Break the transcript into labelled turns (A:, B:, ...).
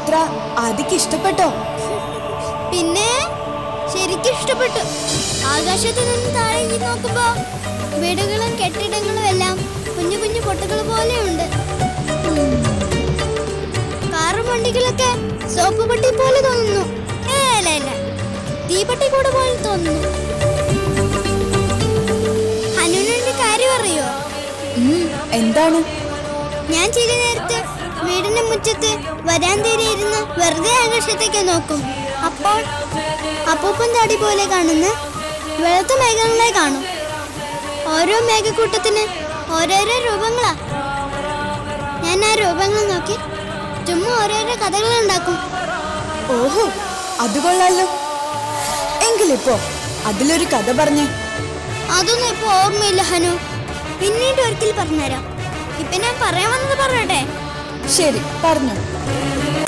A: യാത്ര ആദിക്ക് ഇഷ്ടപ്പെട്ടോ
B: പിന്നെ ശരിക്കും ഇഷ്ടപ്പെട്ടു ആകാശത്ത് നിന്ന് താഴേക്ക് നോക്കുമ്പോ വീടുകളും കെട്ടിടങ്ങളും എല്ലാം കുഞ്ഞു കുഞ്ഞു പൊട്ടുകൾ പോലെയുണ്ട് കാറും വണ്ടികളൊക്കെ സോപ്പ് പട്ടി പോലെ തോന്നുന്നു ഏ, അല്ല അല്ല തീപട്ടി കൂടെ പോലെ തോന്നുന്നു ഹനുവിനൊരു കാര്യം അറിയോ
A: ഉം, എന്താണ്
B: ഞാൻ ചില നേരത്ത് വീടിന്റെ മുറ്റത്ത് വരാന്തയിലിരുന്ന് വെറുതെ ആകാശത്തേക്ക് നോക്കും അപ്പോൾ അപ്പൂപ്പൻ താടി പോലെ കാണുന്ന വെളുത്ത മേഘങ്ങളെ കാണും ഓരോ മേഘക്കൂട്ടത്തിന് ഓരോരോ രൂപങ്ങളാ ഞാൻ ആ രൂപങ്ങൾ നോക്കി ചുമ്മാ ഓരോരോ കഥകൾ ഉണ്ടാക്കും
A: ഓഹോ അത് കൊള്ളാലോ എങ്കിലിപ്പോ അതിലൊരു കഥ പറഞ്ഞേ
B: അതൊന്നും ഇപ്പൊ ഓർമ്മയില്ല ഹനു പിന്നീട് ഒരിക്കൽ പറഞ്ഞുതരാം ഇപ്പൊ ഞാൻ പറയാൻ വന്നത് പറയട്ടെ
A: ശരി പറഞ്ഞു